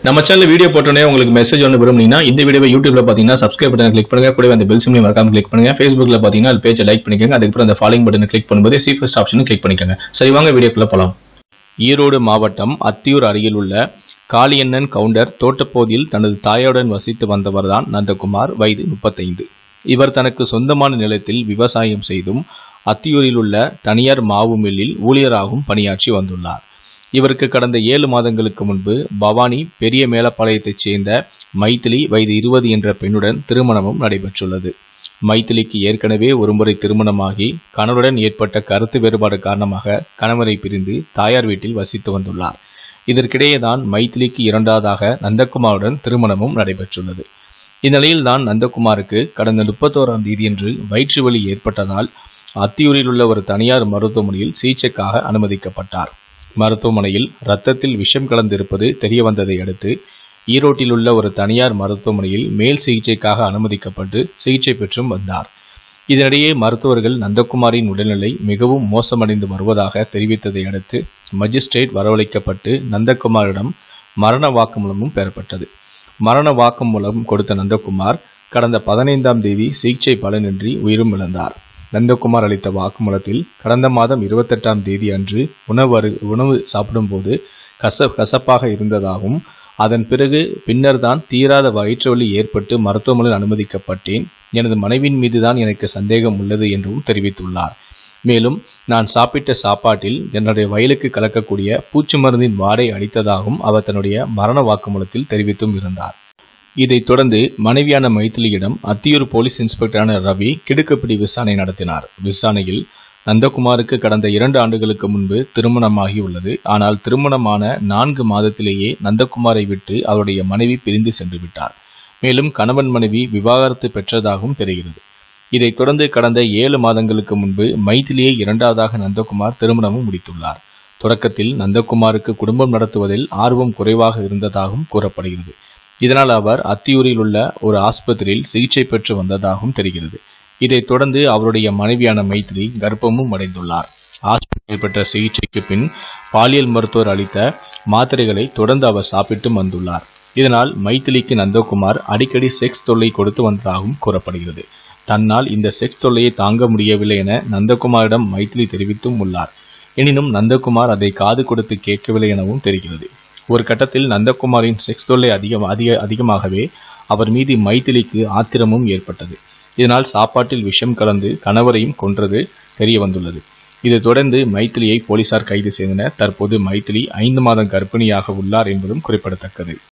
நம்ம channel video போட்டோன்னே உங்களுக்கு மெசேஜ் ஒன்று விரும்புனீங்கன்னா இந்த வீடியோவை யூடியூப்ல பார்த்தீங்கன்னா சப்ஸ்கிரைப் பட்டன் கிளிக் பண்ணுங்க கூடவே அந்த பெல் சிம்லையும் மறக்காம கிளிக் பண்ணுங்க ஃபேஸ்புக்ல பார்த்தீங்கன்னா அது பேஜை லைக் பண்ணிக்கோங்க அதுக்கப்புறம் அந்த ஃபாலோயிங் பட்டனை கிளிக் பண்ணும்போது சி ஃபர்ஸ்ட் ஆப்ஷனும் கிளிக் பண்ணிக்கோங்க சரி வாங்க வீடியோக்குள்ள போலாம் ஈரோடு மாவட்டம் அத்தியூர் அருகில் உள்ள காளியண்ணன் கவுண்டர் தோட்டப்பகுதியில் தனது தாயாருடன் வசித்து வந்தவர்தான் நந்தகுமார் வயது முப்பத்தைந்து இவர் தனக்கு சொந்தமான நிலத்தில் விவசாயம் செய்தும் அத்தியூரில் உள்ள தனியார் மாவு மில்லில் ஊழியராகவும் பணியாற்றி வந்துள்ளார் இவருக்கு கடந்த ஏழு மாதங்களுக்கு முன்பு பவானி பெரிய மேலப்பாளையத்தைச் சேர்ந்த மைத்திலி வயது இருபது என்ற பெண்ணுடன் திருமணமும் நடைபெற்றுள்ளது மைத்திலிக்கு ஏற்கனவே ஒருமுறை திருமணமாகி கணவருடன் ஏற்பட்ட கருத்து வேறுபாடு காரணமாக கணவரை பிரிந்து தாயார் வீட்டில் வசித்து வந்துள்ளார் இதற்கிடையே தான் மைத்திலிக்கு இரண்டாவதாக நந்தகுமாருடன் திருமணமும் நடைபெற்றுள்ளது இந்நிலையில் தான் நந்தகுமாருக்கு கடந்த முப்பத்தோராம் தேதியன்று வயிற்று வலி ஏற்பட்டதால் அத்தியூரில் உள்ள ஒரு தனியார் மருத்துவமனையில் சிகிச்சைக்காக அனுமதிக்கப்பட்டார் மருத்துவமனையில் இரத்தத்தில் விஷம் கலந்திருப்பது தெரிய வந்ததை அடுத்து ஈரோட்டில் உள்ள ஒரு தனியார் மருத்துவமனையில் மேல் சிகிச்சைக்காக அனுமதிக்கப்பட்டு சிகிச்சை பெற்றும் வந்தார் இதனிடையே மருத்துவர்கள் நந்தகுமாரின் உடல்நிலை மிகவும் மோசமடைந்து வருவதாக தெரிவித்ததை அடுத்து மஜிஸ்ட்ரேட் வரவழைக்கப்பட்டு நந்தகுமாரிடம் மரண வாக்குமூலமும் பெறப்பட்டது மரண வாக்குமூலம் கொடுத்த நந்தகுமார் கடந்த பதினைந்தாம் தேதி சிகிச்சை பலனின்றி உயிரும் இழந்தார் நந்தகுமார் அளித்த வாக்குமூலத்தில் கடந்த மாதம் இருபத்தெட்டாம் தேதி அன்று உணவு அரு உணவு சாப்பிடும்போது கச கசப்பாக இருந்ததாகவும் அதன் பிறகு பின்னர் தான் தீராத வயிற்று வலி ஏற்பட்டு மருத்துவமனையில் அனுமதிக்கப்பட்டேன் எனது மனைவியின் மீதுதான் எனக்கு சந்தேகம் உள்ளது என்றும் தெரிவித்துள்ளார் மேலும் நான் சாப்பிட்ட சாப்பாட்டில் என்னுடைய வயலுக்கு கலக்கக்கூடிய பூச்சி மருந்தின் வாடை அடித்ததாகவும் அவர் தன்னுடைய மரண வாக்குமூலத்தில் தெரிவித்தும் இருந்தார் இதைத் தொடர்ந்து மனைவியான மைத்திலியிடம் அத்தியூர் போலீஸ் இன்ஸ்பெக்டரான ரவி கிடுக்குப்பிடி விசாரணை நடத்தினார் விசாரணையில் நந்தகுமாருக்கு கடந்த இரண்டு ஆண்டுகளுக்கு முன்பு திருமணமாகி உள்ளது ஆனால் திருமணமான நான்கு மாதத்திலேயே நந்தகுமாரை விட்டு அவருடைய மனைவி பிரிந்து சென்று விட்டார் மேலும் கணவன் மனைவி விவாகரத்து பெற்றதாகவும் தெரிகிறது இதைத் தொடர்ந்து கடந்த ஏழு மாதங்களுக்கு முன்பு மைத்திலியை இரண்டாவதாக நந்தகுமார் திருமணமும் முடித்துள்ளார் தொடக்கத்தில் நந்தகுமாருக்கு குடும்பம் நடத்துவதில் ஆர்வம் குறைவாக இருந்ததாகவும் கூறப்படுகிறது இதனால் அவர் அத்தியூரில் உள்ள ஒரு ஆஸ்பத்திரியில் சிகிச்சை பெற்று வந்ததாகவும் தெரிகிறது இதைத் தொடர்ந்து அவருடைய மனைவியான மைத்திரி கர்ப்பமும் அடைந்துள்ளார் ஆஸ்பத்திரியில் பெற்ற சிகிச்சைக்கு பின் பாலியல் மருத்துவர் அளித்த மாத்திரைகளை தொடர்ந்து அவர் சாப்பிட்டு வந்துள்ளார் இதனால் மைத்திலிக்கு நந்தகுமார் அடிக்கடி செக்ஸ் தொல்லை கொடுத்து வந்ததாகவும் கூறப்படுகிறது தன்னால் இந்த செக்ஸ் தொல்லையை தாங்க முடியவில்லை என நந்தகுமாரிடம் மைத்திலி தெரிவித்தும் உள்ளார் எனினும் நந்தகுமார் அதை காது கொடுத்து கேட்கவில்லை எனவும் தெரிகிறது ஒரு கட்டத்தில் நந்தகுமாரின் செக்ஸ் தொல்லை அதிகம் அதிக அதிகமாகவே அவர் மீது மைத்திலிக்கு ஆத்திரமும் ஏற்பட்டது இதனால் சாப்பாட்டில் விஷம் கலந்து கணவரையும் கொன்றது தெரிய வந்துள்ளது இதைத் தொடர்ந்து மைத்திலியை போலீசார் கைது செய்தனர் தற்போது மைத்திலி ஐந்து மாதம் கர்ப்பிணியாக உள்ளார் என்பதும் குறிப்பிடத்தக்கது